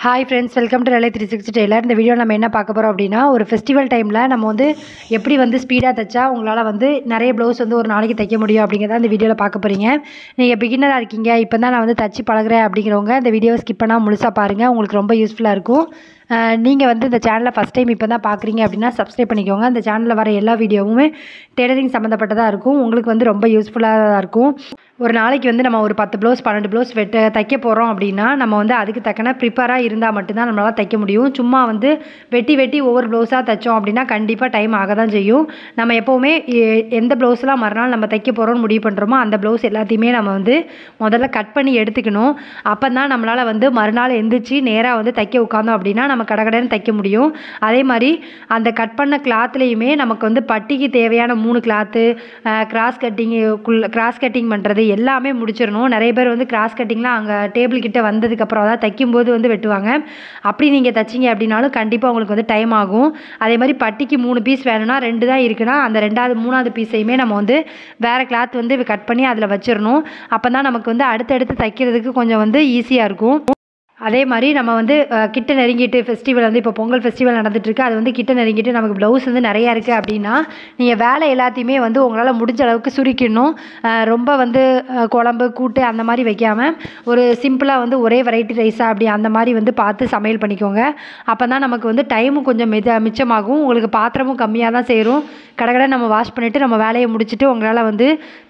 hi friends welcome to ரலை three sixty tailor இந்த video நம்ம என்ன பார்க்க போகிறோம் அப்படின்னா ஒரு ஃபெஸ்டிவல் டைமில் நம்ம வந்து எப்படி வந்து ஸ்பீடாக தைச்சா உங்களால் வந்து நிறைய ப்ளவுஸ் வந்து ஒரு நாளைக்கு தைக்க முடியும் அப்படிங்கிறத இந்த வீடியோவில் பார்க்க போகிறீங்க நீங்கள் பிகினராக இருக்கீங்க இப்போ தான் நான் வந்து தச்சு பழகுறேன் அப்படிங்கிறவங்க இந்த வீடியோவை ஸ்கிப் பண்ணால் முழுசாக பாருங்கள் உங்களுக்கு ரொம்ப யூஸ்ஃபுல்லாக இருக்கும் நீங்கள் வந்து இந்த சேனலை ஃபஸ்ட் டைம் இப்போ தான் பார்க்குறீங்க அப்படின்னா சப்ஸ்கிரைப் பண்ணிக்கோங்க இந்த சேனலில் வர எல்லா வீடியோவுமே டெய்லரிங் சம்மந்தப்பட்டதாக இருக்கும் உங்களுக்கு வந்து ரொம்ப யூஸ்ஃபுல்லாக இருக்கும் ஒரு நாளைக்கு வந்து நம்ம ஒரு பத்து ப்ளவுஸ் பன்னெண்டு ப்ளவுஸ் வெட்ட தைக்க போகிறோம் அப்படின்னா நம்ம வந்து அதுக்கு தக்கன ப்ரிப்பராக இருந்தால் மட்டும்தான் நம்மளால் தைக்க முடியும் சும்மா வந்து வெட்டி வெட்டி ஒவ்வொரு ப்ளவுஸாக தைச்சோம் அப்படின்னா கண்டிப்பாக டைம் ஆக தான் செய்யும் நம்ம எப்போவுமே எ- எந்த ப்ளவுஸ்லாம் மறுநாள் நம்ம தைக்க போகிறோம்னு முடிவு பண்ணுறோமோ அந்த ப்ளவுஸ் எல்லாத்தையுமே நம்ம வந்து முதல்ல கட் பண்ணி எடுத்துக்கணும் அப்போ தான் நம்மளால் வந்து மறுநாள் எந்திரிச்சு நேராக வந்து தைக்க உட்காந்தோம் அப்படின்னா நம்ம கடகடன்னு தைக்க முடியும் அதே மாதிரி அந்த கட் பண்ண கிளாத்லேயுமே நமக்கு வந்து பட்டிக்கு தேவையான மூணு cloth cross cutting cross cutting பண்ணுறது எல்லாமே முடிச்சிடணும் நிறைய பேர் வந்து கிராஸ் கட்டிங்லாம் அங்கே டேபிள் கிட்ட வந்ததுக்கப்புறம் அதாவது தைக்கும்போது வந்து வெட்டுவாங்க அப்படி நீங்கள் தைச்சிங்க அப்படின்னாலும் கண்டிப்பாக உங்களுக்கு வந்து டைம் ஆகும் அதே மாதிரி பட்டிக்கு மூணு பீஸ் வேணும்னா ரெண்டு தான் இருக்குன்னா அந்த ரெண்டாவது மூணாவது பீஸையுமே நம்ம வந்து வேறு கிளாத் வந்து கட் பண்ணி அதில் வச்சிடணும் அப்போ தான் நமக்கு வந்து அடுத்தடுத்து தைக்கிறதுக்கு கொஞ்சம் வந்து ஈஸியாக இருக்கும் அதே மாதிரி நம்ம வந்து அஹ், கிட்ட நெருங்கிட்டு ஃபெஸ்டிவல் வந்து இப்போ பொங்கல் ஃபெஸ்டிவல் நடந்துட்டுருக்கு அது வந்து கிட்ட நெருங்கிட்டு நமக்கு ப்ளவுஸ் வந்து நிறையா இருக்குது அப்படின்னா நீங்கள் வேலை எல்லாத்தையுமே வந்து உங்களால் முடிஞ்ச அளவுக்கு சுருக்கிடணும் அஹ், ரொம்ப வந்து அஹ், குழம்பு கூட்டு அந்த மாதிரி வைக்காமல் ஒரு சிம்பிளாக வந்து ஒரே வெரைட்டி ரைஸாக அப்படி அந்த மாதிரி வந்து பார்த்து சமையல் பண்ணிக்கோங்க அப்போ தான் நமக்கு வந்து டைமும் கொஞ்சம் மித மிச்சமாகும் உங்களுக்கு பாத்திரமும் கம்மியாக தான் சேரும் கடகடை நம்ம வாஷ் பண்ணிவிட்டு நம்ம வேலையை முடிச்சுட்டு உங்களால் வந்து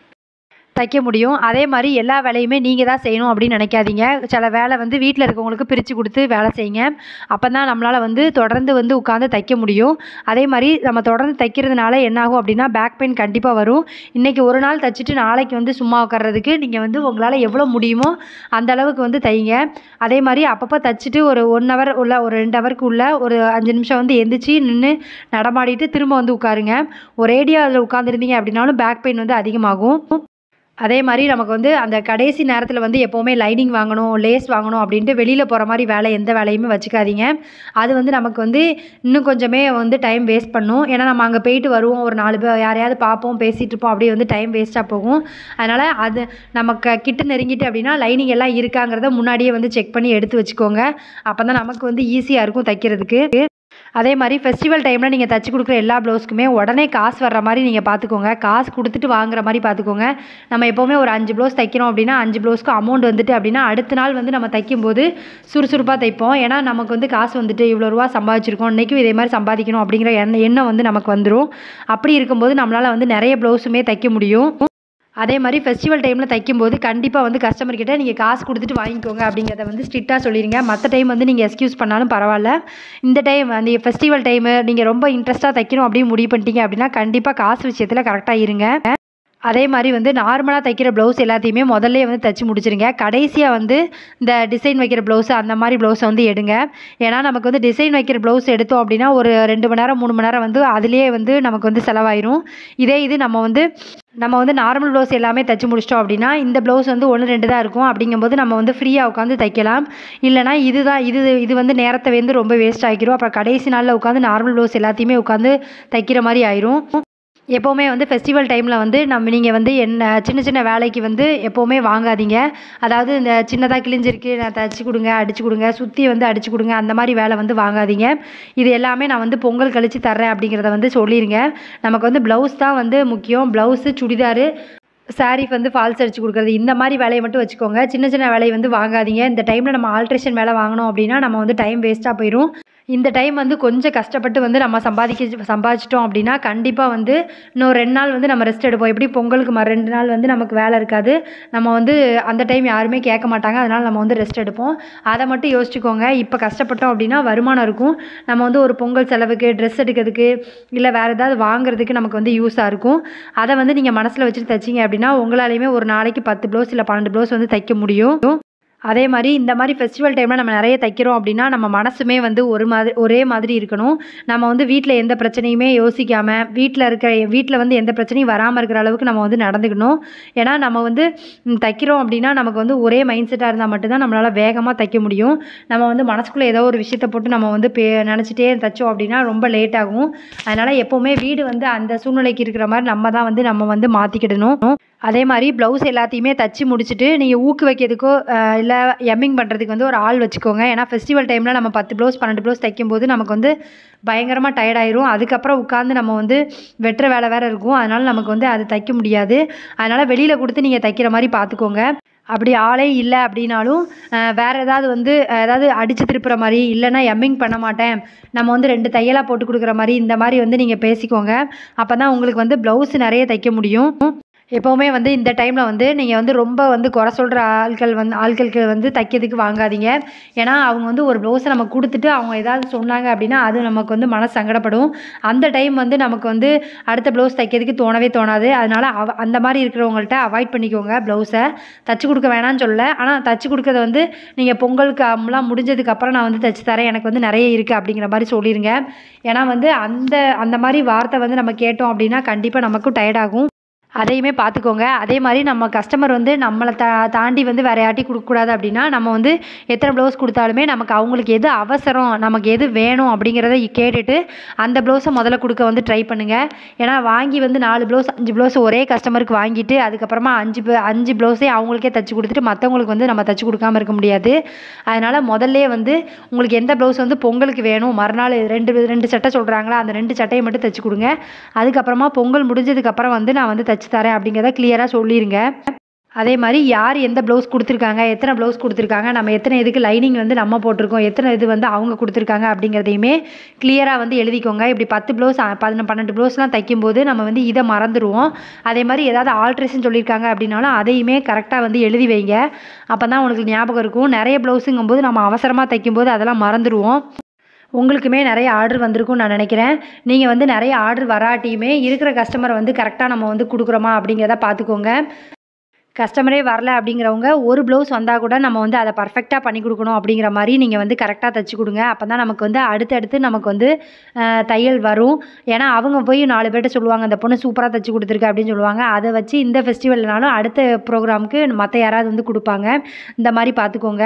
தைக்க முடியும் அதே மாதிரி எல்லா வேலையுமே நீங்கள் தான் செய்யணும் அப்படின்னு நினைக்காதீங்க சில வேலை வந்து வீட்டில் இருக்கவங்களுக்கு பிரித்து கொடுத்து வேலை செய்யுங்க அப்போ தான் நம்மளால் வந்து தொடர்ந்து வந்து உட்காந்து தைக்க முடியும் அதே மாதிரி நம்ம தொடர்ந்து தைக்கிறதுனால என்னாகும் அப்படின்னா பேக் பெயின் கண்டிப்பாக வரும் இன்றைக்கி ஒரு நாள் தைச்சிட்டு நாளைக்கு வந்து சும்மா உட்கார்றதுக்கு நீங்கள் வந்து உங்களால் எவ்வளோ முடியுமோ அந்த அளவுக்கு வந்து தைங்க அதே மாதிரி அப்பப்போ தைச்சிட்டு ஒரு ஒன் ஹவர் உள்ள ஒரு ரெண்டு ஹவருக்கு உள்ள ஒரு அஞ்சு நிமிஷம் வந்து எந்திரிச்சு நின்று நடமாடிட்டு திரும்ப வந்து உட்காருங்க ஒரேடியாக அதில் உட்காந்துருந்தீங்க அப்படின்னாலும் பேக் பெயின் வந்து அதிகமாகும் அதே மாதிரி நமக்கு வந்து அந்த கடைசி நேரத்தில் வந்து எப்போவுமே லைனிங் வாங்கணும் லேஸ் வாங்கணும் அப்படின்ட்டு வெளியில் போகிற மாதிரி வேலை எந்த வேலையுமே வச்சுக்காதீங்க அது வந்து நமக்கு வந்து இன்னும் கொஞ்சமே வந்து டைம் வேஸ்ட் பண்ணும் ஏன்னா நம்ம அங்கே போயிட்டு வருவோம் ஒரு நாலு பேர் யாரையாவது பார்ப்போம் பேசிகிட்டு இருப்போம் அப்படியே வந்து டைம் வேஸ்ட்டாக போகும் அதனால் அது நமக்கு கிட்ட நெருங்கிட்டு அப்படின்னா லைனிங் எல்லாம் இருக்காங்கிறத முன்னாடியே வந்து செக் பண்ணி எடுத்து வச்சுக்கோங்க அப்போ தான் நமக்கு வந்து ஈஸியாக இருக்கும் தைக்கிறதுக்கு அதே மாதிரி ஃபெஸ்டிவல் டைமில் நீங்கள் தச்சு கொடுக்குற எல்லா ப்ளவுஸ்க்குமே உடனே காசு வர்ற மாதிரி நீங்கள் பார்த்துக்கோங்க காசு கொடுத்துட்டு வாங்குற மாதிரி பார்த்துக்கோங்க நம்ம எப்போவுமே ஒரு அஞ்சு ப்ளவுஸ் தைக்கிறோம் அப்படின்னா அஞ்சு ப்ளவுஸ்க்கு அமௌண்ட் வந்துட்டு அப்படின்னா அடுத்த நாள் வந்து நம்ம தைக்கும்போது சுறுசுறுப்பாக தைப்போம் ஏன்னா நமக்கு வந்து காசு வந்துட்டு இவ்வளோ ரூபா சம்பாதிச்சிருக்கோம் இன்றைக்கும் இதே மாதிரி சம்பாதிக்கணும் அப்படிங்கிற எண்ணம் எண்ணம் வந்து நமக்கு வந்துடும் அப்படி இருக்கும்போது நம்மளால் வந்து நிறைய ப்ளவுஸுமே தைக்க முடியும் அதே மாதிரி ஃபெஸ்டிவல் டைமில் தைக்கும்போது கண்டிப்பாக வந்து கஸ்டமர் கிட்ட நீங்கள் காசு கொடுத்துட்டு வாங்கிக்கோங்க அப்படிங்கிறத வந்து ஸ்ட்ரிக்டாக சொல்லிடுங்க மற்ற டைம் வந்து நீங்கள் எக்ஸ்கியூஸ் பண்ணாலும் பரவாயில்ல இந்த டைம் அந்த ஃபெஸ்டிவல் டைமு நீங்கள் ரொம்ப இன்ட்ரெஸ்ட்டாக தைக்கணும் அப்படின்னு முடிவு பண்ணிட்டீங்க அப்படின்னா கண்டிப்பாக காசு விஷயத்தில் கரெக்டாக இருங்க அதே மாதிரி வந்து நார்மலாக தைக்கிற ப்ளவுஸ் எல்லாத்தையுமே முதல்ல வந்து தைச்சி முடிச்சிருங்க கடைசியாக வந்து இந்த டிசைன் வைக்கிற ப்ளவுஸ் அந்த மாதிரி ப்ளவுஸை வந்து எடுங்க ஏன்னா நமக்கு வந்து டிசைன் வைக்கிற ப்ளவுஸ் எடுத்தோம் அப்படின்னா ஒரு ரெண்டு மணி நேரம் மூணு மணி நேரம் வந்து அதுலேயே வந்து நமக்கு வந்து செலவாயிரும் இதே இது நம்ம வந்து நம்ம வந்து நார்மல் ப்ளவுஸ் எல்லாமே தைச்சி முடிச்சிட்டோம் அப்படின்னா இந்த ப்ளவுஸ் வந்து ஒன்று ரெண்டு தான் இருக்கும் அப்படிங்கும்போது நம்ம வந்து ஃப்ரீயாக உட்காந்து தைக்கலாம் இல்லைனா இதுதான் இது இது வந்து நேரத்தை வந்து ரொம்ப வேஸ்ட் ஆகிரும் அப்புறம் கடைசி நாளில் உட்காந்து நார்மல் ப்ளவுஸ் எல்லாத்தையுமே உட்காந்து தைக்கிற மாதிரி ஆயிரும் எப்போவுமே வந்து ஃபெஸ்டிவல் டைமில் வந்து நம்ம நீங்கள் வந்து என்ன சின்ன சின்ன வேலைக்கு வந்து எப்போவுமே வாங்காதீங்க அதாவது இந்த சின்னதாக கிழிஞ்சிருக்கு நான் தச்சு கொடுங்க அடிச்சு கொடுங்க சுற்றி வந்து அடிச்சு கொடுங்க அந்த மாதிரி வேலை வந்து வாங்காதீங்க இது எல்லாமே நான் வந்து பொங்கல் கழித்து தர்றேன் அப்படிங்கிறத வந்து சொல்லிடுங்க நமக்கு வந்து ப்ளவுஸ் தான் வந்து முக்கியம் ப்ளவுஸு சுடிதாரு சாரீ வந்து ஃபால்ஸ் அடிச்சு கொடுக்குறது இந்த மாதிரி வேலையை மட்டும் வச்சுக்கோங்க சின்ன சின்ன வேலையை வந்து வாங்காதீங்க இந்த டைமில் நம்ம ஆல்ட்ரேஷன் வேலை வாங்கினோம் அப்படின்னா நம்ம வந்து டைம் வேஸ்ட்டாக போயிடும் இந்த டைம் வந்து கொஞ்சம் கஷ்டப்பட்டு வந்து நம்ம சம்பாதிக்க சம்பாதிச்சிட்டோம் அப்படின்னா கண்டிப்பாக வந்து இன்னும் ரெண்டு நாள் வந்து நம்ம ரெஸ்ட் எடுப்போம் எப்படி பொங்கலுக்கு மறு ரெண்டு நாள் வந்து நமக்கு வேலை இருக்காது நம்ம வந்து அந்த டைம் யாருமே கேட்க மாட்டாங்க அதனால் நம்ம வந்து ரெஸ்ட் எடுப்போம் அதை மட்டும் யோசிச்சுக்கோங்க இப்போ கஷ்டப்பட்டோம் அப்படின்னா வருமானம் இருக்கும் நம்ம வந்து ஒரு பொங்கல் செலவுக்கு ட்ரெஸ் எடுக்கிறதுக்கு இல்லை வேறு ஏதாவது வாங்குறதுக்கு நமக்கு வந்து யூஸாக இருக்கும் அதை வந்து நீங்கள் மனசில் வச்சுட்டு தைச்சிங்க அப்படின்னா உங்களாலையுமே ஒரு நாளைக்கு பத்து ப்ளவுஸ் இல்லை பன்னெண்டு ப்ளவுஸ் வந்து தைக்க முடியும் அதே மாதிரி இந்த மாதிரி ஃபெஸ்டிவல் டைமில் நம்ம நிறைய தைக்கிறோம் அப்படின்னா நம்ம மனசுமே வந்து ஒரு மாதிரி ஒரே மாதிரி இருக்கணும் நம்ம வந்து வீட்டில் எந்த பிரச்சனையுமே யோசிக்காமல் வீட்டில் இருக்கிற வீட்டில் வந்து எந்த பிரச்சனையும் வராமல் இருக்கிற அளவுக்கு நம்ம வந்து நடந்துக்கணும் ஏன்னா நம்ம வந்து ம், தைக்கிறோம் அப்படின்னா நமக்கு வந்து ஒரே மைண்ட் செட்டாக இருந்தால் மட்டும்தான் நம்மளால் வேகமாக தைக்க முடியும் நம்ம வந்து மனசுக்குள்ளே ஏதோ ஒரு விஷயத்தை போட்டு நம்ம வந்து பே நினச்சிட்டே தைச்சோம் அப்படின்னா ரொம்ப லேட் ஆகும் அதனால் எப்போவுமே வீடு வந்து அந்த சூழ்நிலைக்கு இருக்கிற மாதிரி நம்ம தான் வந்து நம்ம வந்து மாற்றிக்கிடணும் அதே மாதிரி ப்ளவுஸ் எல்லாத்தையுமே தச்சு முடிச்சுட்டு நீங்கள் ஊக்கு வைக்கிறதுக்கோ இல்லை இல்லை எம்மிங் பண்ணுறதுக்கு வந்து ஒரு ஆள் வச்சுக்கோங்க ஏன்னா ஃபெஸ்டிவல் டைமில் நம்ம பத்து ப்ளவுஸ் பன்னெண்டு ப்ளவுஸ் தைக்கும்போது நமக்கு வந்து பயங்கரமாக டயர்டாயிரும் அதுக்கப்புறம் உட்காந்து நம்ம வந்து வெட்டுற வேலை வேறு இருக்கும் அதனால் நமக்கு வந்து அது தைக்க முடியாது அதனால் வெளியில் கொடுத்து நீங்கள் தைக்கிற மாதிரி பார்த்துக்கோங்க அப்படி ஆளே இல்லை அப்படின்னாலும் அஹ், வேறு ஏதாவது வந்து அஹ், ஏதாவது அடித்து திருப்புற மாதிரி இல்லைன்னா எம்மிங் பண்ண மாட்டேன் நம்ம வந்து ரெண்டு தையலாக போட்டு கொடுக்குற மாதிரி இந்த மாதிரி வந்து நீங்கள் பேசிக்கோங்க அப்போ தான் உங்களுக்கு வந்து ப்ளவுஸ் நிறைய தைக்க முடியும் எப்போவுமே வந்து இந்த டைமில் வந்து நீங்கள் வந்து ரொம்ப வந்து குறை சொல்கிற ஆட்கள் வந்து ஆட்களுக்கு வந்து தைக்கிறதுக்கு வாங்காதீங்க ஏன்னா அவங்க வந்து ஒரு ப்ளவுஸை நம்ம கொடுத்துட்டு அவங்க ஏதாவது சொன்னாங்க அப்படின்னா அது நமக்கு வந்து மன சங்கடப்படும் அந்த டைம் வந்து நமக்கு வந்து அடுத்த ப்ளவுஸ் தைக்கிறதுக்கு தோணவே தோணாது அதனால் அவ அந்த மாதிரி இருக்கிறவங்கள்ட்ட அவாய்ட் பண்ணிக்கோங்க ப்ளவுஸை தச்சு கொடுக்க வேணாம்னு சொல்லல ஆனால் தச்சு கொடுக்கறத வந்து நீங்கள் பொங்கலுக்கு எல்லாம் முடிஞ்சதுக்கப்புறம் நான் வந்து தச்சு தரேன் எனக்கு வந்து நிறைய இருக்குது அப்படிங்கிற மாதிரி சொல்லிடுங்க ஏன்னா வந்து அந்த அந்த மாதிரி வார்த்தை வந்து நம்ம கேட்டோம் அப்படின்னா கண்டிப்பாக நமக்கும் tired ஆகும் அதையுமே பார்த்துக்கோங்க அதே மாதிரி நம்ம கஸ்டமர் வந்து நம்மளை தா தாண்டி வந்து வேறு யார்ட்டையும் கொடுக்கக்கூடாது அப்படின்னா நம்ம வந்து எத்தனை ப்ளவுஸ் கொடுத்தாலுமே நமக்கு அவங்களுக்கு எது அவசரம் நமக்கு எது வேணும் அப்படிங்கிறத கேட்டுட்டு அந்த ப்ளவுஸை முதல்ல கொடுக்க வந்து ட்ரை பண்ணுங்கள் ஏன்னா வாங்கி வந்து நாலு ப்ளவுஸ் அஞ்சு ப்ளவுஸ் ஒரே கஸ்டமருக்கு வாங்கிட்டு அதுக்கப்புறமா அஞ்சு ப்ள- அஞ்சு ப்ளவுஸே அவங்களுக்கே தச்சு கொடுத்துட்டு மற்றவங்களுக்கு வந்து நம்ம தச்சு கொடுக்காம இருக்க முடியாது அதனால் முதல்லே வந்து உங்களுக்கு எந்த ப்ளவுஸ் வந்து பொங்கலுக்கு வேணும் மறுநாள் ரெண்டு ரெண்டு சட்டை சொல்கிறாங்களா அந்த ரெண்டு சட்டையை மட்டும் தச்சு கொடுங்க அதுக்கப்புறமா பொங்கல் முடிஞ்சதுக்கப்புறம் வந்து நான் வந்து தச்சு தரேன் அப்படிங்கிறத கிளியராக சொல்லிடுங்க அதே மாதிரி யார் எந்த ப்ளவுஸ் கொடுத்துருக்காங்க எத்தனை ப்ளவுஸ் கொடுத்துருக்காங்க நம்ம எத்தனை இதுக்கு லைனிங் வந்து நம்ம போட்டிருக்கோம் எத்தனை இது வந்து அவங்க கொடுத்துருக்காங்க அப்படிங்கிறதையுமே கிளியராக வந்து எழுதிக்கோங்க இப்படி பத்து ப்ளவுஸ் பதினொன்று பன்னெண்டு ப்ளவுஸ்லாம் தைக்கும்போது நம்ம வந்து இதை மறந்துடுவோம் அதே மாதிரி ஏதாவது ஆல்ட்ரேஷன் சொல்லியிருக்காங்க அப்படின்னாலும் அதையுமே கரெக்டாக வந்து எழுதி வைங்க அப்போ தான் உங்களுக்கு ஞாபகம் இருக்கும் நிறைய ப்ளவுஸுங்கும்போது நம்ம அவசரமாக தைக்கும்போது அதெல்லாம் மறந்துடுவோம் உங்களுக்குமே நிறைய ஆர்டர் வந்திருக்கும்னு நான் நினைக்கிறேன் நீங்கள் வந்து நிறைய ஆர்டர் வராட்டியுமே இருக்கிற கஸ்டமரை வந்து கரெக்டாக நம்ம வந்து கொடுக்குறோமா அப்படிங்கிறத பார்த்துக்கோங்க கஸ்டமரே வரல அப்படிங்கிறவங்க ஒரு ப்ளவுஸ் வந்தால் கூட நம்ம வந்து அதை பர்ஃபெக்டாக பண்ணி கொடுக்கணும் அப்படிங்கிற மாதிரி நீங்கள் வந்து கரெக்டாக தைச்சி கொடுங்க அப்போ தான் நமக்கு வந்து அடுத்தடுத்து நமக்கு வந்து அஹ், தையல் வரும் ஏன்னா அவங்க போய் நாலு பேர்ட்ட சொல்லுவாங்க அந்த பொண்ணு சூப்பராக தைச்சி கொடுத்துருக்கு அப்படின்னு சொல்லுவாங்க அதை வச்சு இந்த ஃபெஸ்டிவல்னாலும் அடுத்த ப்ரோக்ராமுக்கு மற்ற யாராவது வந்து கொடுப்பாங்க இந்த மாதிரி பார்த்துக்கோங்க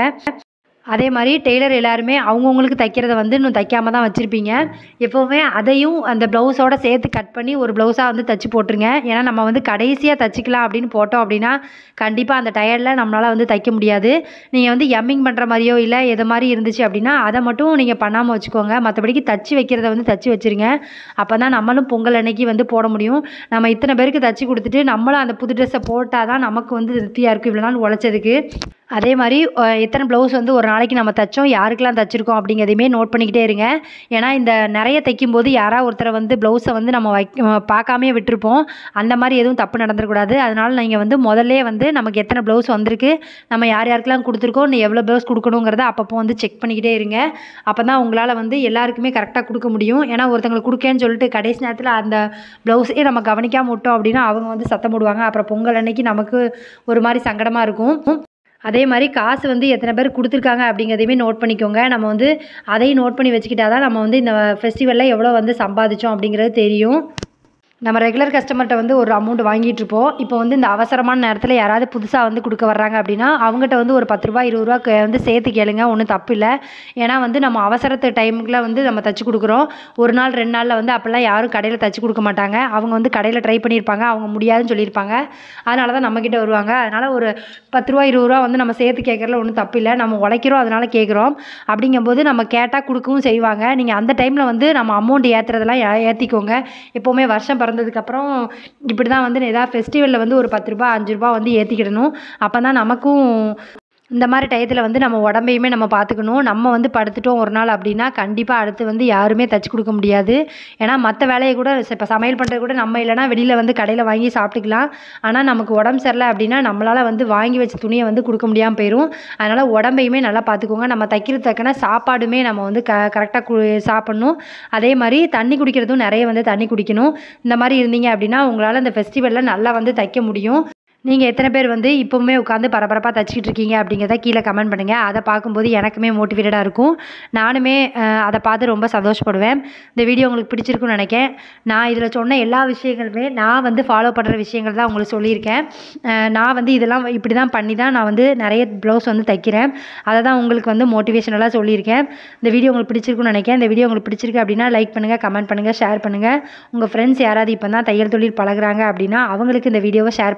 அதே மாதிரி டெய்லர் எல்லாருமே அவங்கவுங்களுக்கு தைக்கிறத வந்து இன்னும் தைக்காம தான் வச்சுருப்பீங்க எப்போவுமே அதையும் அந்த ப்ளவுஸோட சேர்த்து கட் பண்ணி ஒரு ப்ளவுஸாக வந்து தச்சு போட்டுருங்க ஏன்னா நம்ம வந்து கடைசியாக தச்சுக்கலாம் அப்படின்னு போட்டோம் அப்படின்னா கண்டிப்பாக அந்த டயர்டில் நம்மளால் வந்து தைக்க முடியாது நீங்கள் வந்து எம்மிங் பண்ணுற மாதிரியோ இல்லை எது மாதிரி இருந்துச்சு அப்படின்னா அதை மட்டும் நீங்கள் பண்ணாமல் வச்சுக்கோங்க மற்றபடிக்கு தச்சு வைக்கிறத வந்து தச்சு வச்சுருங்க அப்போ தான் நம்மளும் பொங்கல் அன்னைக்கு வந்து போட முடியும் நம்ம இத்தனை பேருக்கு தச்சு கொடுத்துட்டு நம்மளும் அந்த புது ட்ரெஸ்ஸை போட்டால் தான் நமக்கு வந்து திருப்தியாக இருக்கும் இவ்வளோ நாள் உழைச்சதுக்கு அதே மாதிரி அஹ், எத்தனை ப்ளவுஸ் வந்து ஒரு நாளைக்கு நம்ம தைச்சோம் யாருக்கெல்லாம் தைச்சிருக்கோம் அப்படிங்கிறதையுமே நோட் பண்ணிக்கிட்டே இருங்க ஏன்னா இந்த நிறைய தைக்கும்போது யாராவது ஒருத்தரை வந்து ப்ளவுஸை வந்து நம்ம வைக்க அஹ், பார்க்காமயே விட்டுருப்போம் அந்த மாதிரி எதுவும் தப்பு நடந்துடக்கூடாது அதனால் நீங்கள் வந்து முதல்லே வந்து நமக்கு எத்தனை ப்ளவுஸ் வந்திருக்கு நம்ம யார் யாருக்கெல்லாம் கொடுத்துருக்கோம் இன்னும் எவ்வளோ ப்ளவுஸ் கொடுக்கணுங்கிறத அப்பப்போ வந்து செக் பண்ணிக்கிட்டே இருங்க அப்போ தான் உங்களால் வந்து எல்லாருக்குமே கரெக்டாக கொடுக்க முடியும் ஏன்னா ஒருத்தங்களுக்கு கொடுக்கேன்னு சொல்லிட்டு கடைசி நேரத்தில் அந்த ப்ளவுஸே நம்ம கவனிக்காமல் விட்டோம் அப்படின்னா அவங்க வந்து சத்தம் போடுவாங்க அப்புறம் பொங்கல் அன்னைக்கு நமக்கு ஒரு மாதிரி சங்கடமாக இருக்கும் அதே மாதிரி காசு வந்து எத்தனை பேர் கொடுத்துருக்காங்க அப்படிங்கிறதையுமே நோட் பண்ணிக்கோங்க நம்ம வந்து அதையும் நோட் பண்ணி வச்சுக்கிட்டா தான் நம்ம வந்து இந்த ஃபெஸ்டிவலில் எவ்வளோ வந்து சம்பாதிச்சோம் அப்படிங்கிறது தெரியும் நம்ம ரெகுலர் கஸ்டமர்கிட்ட வந்து ஒரு அமௌண்ட் வாங்கிட்டு இருப்போம் இப்போ வந்து இந்த அவசரமான நேரத்தில் யாராவது புதுசாக வந்து கொடுக்க வர்றாங்க அப்படின்னா அவங்ககிட்ட வந்து ஒரு பத்து ரூபா இருபது ரூபா கே- வந்து சேர்த்து கேளுங்க ஒன்றும் தப்பு இல்லை ஏன்னா வந்து நம்ம அவசரத்து டைமுக்குள்ள வந்து நம்ம தச்சு கொடுக்குறோம் ஒரு நாள் ரெண்டு நாளில் வந்து அப்போல்லாம் யாரும் கடையில் தச்சு கொடுக்க மாட்டாங்க அவங்க வந்து கடையில் ட்ரை பண்ணியிருப்பாங்க அவங்க முடியாதுன்னு சொல்லியிருப்பாங்க அதனால தான் நம்மக்கிட்ட வருவாங்க அதனால் ஒரு பத்து ரூபா இருபது ரூபா வந்து நம்ம சேர்த்து கேட்குறதுல ஒன்றும் தப்பு இல்லை நம்ம உழைக்கிறோம் அதனால் கேட்குறோம் அப்படிங்கும்போது நம்ம கேட்டால் கொடுக்கவும் செய்வாங்க நீங்கள் அந்த டைமில் வந்து நம்ம அமௌண்ட் ஏற்றுறதெல்லாம் ஏற்றிக்கோங்க எப்போவுமே வருஷம் பிறந்ததுக்கப்புறம் இப்படி தான் வந்து ஏதாவது ஃபெஸ்டிவலில் வந்து ஒரு பத்து ரூபா அஞ்சு ரூபா வந்து ஏற்றிக்கிடணும் அப்போ தான் நமக்கும் இந்த மாதிரி டயத்தில் வந்து நம்ம உடம்பையுமே நம்ம பார்த்துக்கணும் நம்ம வந்து படுத்துட்டோம் ஒரு நாள் அப்படின்னா கண்டிப்பாக அடுத்து வந்து யாருமே தச்சு கொடுக்க முடியாது ஏன்னா மற்ற வேலையை கூட இப்போ சமையல் பண்ணுறது கூட நம்ம இல்லைனா வெளியில் வந்து கடையில் வாங்கி சாப்பிட்டுக்கலாம் ஆனால் நமக்கு உடம்பு சரியில்லை அப்படின்னா நம்மளால் வந்து வாங்கி வச்ச துணியை வந்து கொடுக்க முடியாமல் போயிடும் அதனால் உடம்பையுமே நல்லா பார்த்துக்கோங்க நம்ம தைக்கிறது தக்கன சாப்பாடுமே நம்ம வந்து க கரெக்டாக கு சாப்பிட்ணும் அதே மாதிரி தண்ணி குடிக்கிறதும் நிறைய வந்து தண்ணி குடிக்கணும் இந்த மாதிரி இருந்தீங்க அப்படின்னா உங்களால் இந்த ஃபெஸ்டிவலில் நல்லா வந்து தைக்க முடியும் நீங்கள் எத்தனை பேர் வந்து இப்போவுமே உட்காந்து பரபரப்பாக தச்சிக்கிட்டு இருக்கீங்க அப்படிங்கிறத கீழே கமெண்ட் பண்ணுங்கள் அதை பார்க்கும்போது எனக்குமே மோட்டிவேட்டடாக இருக்கும் நானுமே அஹ், அதை பார்த்து ரொம்ப சந்தோஷப்படுவேன் இந்த வீடியோ உங்களுக்கு பிடிச்சிருக்குன்னு நினைக்கிறேன் நான் இதில் சொன்ன எல்லா விஷயங்களுமே நான் வந்து ஃபாலோ பண்ணுற விஷயங்கள் தான் உங்களுக்கு சொல்லியிருக்கேன் அஹ், நான் வந்து இதெல்லாம் இப்படி தான் பண்ணி தான் நான் வந்து நிறைய ப்ளவுஸ் வந்து தைக்கிறேன் அதை தான் உங்களுக்கு வந்து மோட்டிவேஷனலாக சொல்லியிருக்கேன் இந்த வீடியோ உங்களுக்கு பிடிச்சிருக்குன்னு நினைக்கிறேன் இந்த வீடியோ உங்களுக்கு பிடிச்சிருக்கு அப்படின்னா லைக் பண்ணுங்கள் கமெண்ட் பண்ணுங்கள் ஷேர் பண்ணுங்கள் உங்கள் ஃப்ரெண்ட்ஸ் யாராவது இப்போ தான் தையல் தொழில் பழகுறாங்க அப்படின்னா அவங்களுக்கு இந்த வீடியோவை ஷேர் பண்ணி விடுங்க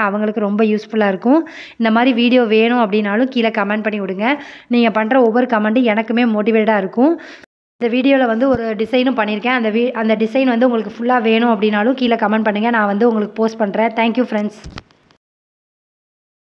அவங்களுக்கு ரொம்ப யூஸ்ஃபுல்லாக இருக்கும் இந்த மாதிரி வீடியோ வேணும் அப்படின்னாலும் கீழே கமெண்ட் பண்ணி விடுங்க நீங்கள் பண்ணுற ஒவ்வொரு கமெண்ட்டும் எனக்குமே மோட்டிவேட்டாக இருக்கும் இந்த வீடியோவில் வந்து ஒரு டிசைனும் பண்ணியிருக்கேன் அந்த வீ அந்த டிசைன் வந்து உங்களுக்கு ஃபுல்லாக வேணும் அப்படின்னாலும் கீழே கமெண்ட் பண்ணுங்கள் நான் வந்து உங்களுக்கு போஸ்ட் பண்ணுறேன் தேங்க்யூ ஃப்ரெண்ட்ஸ்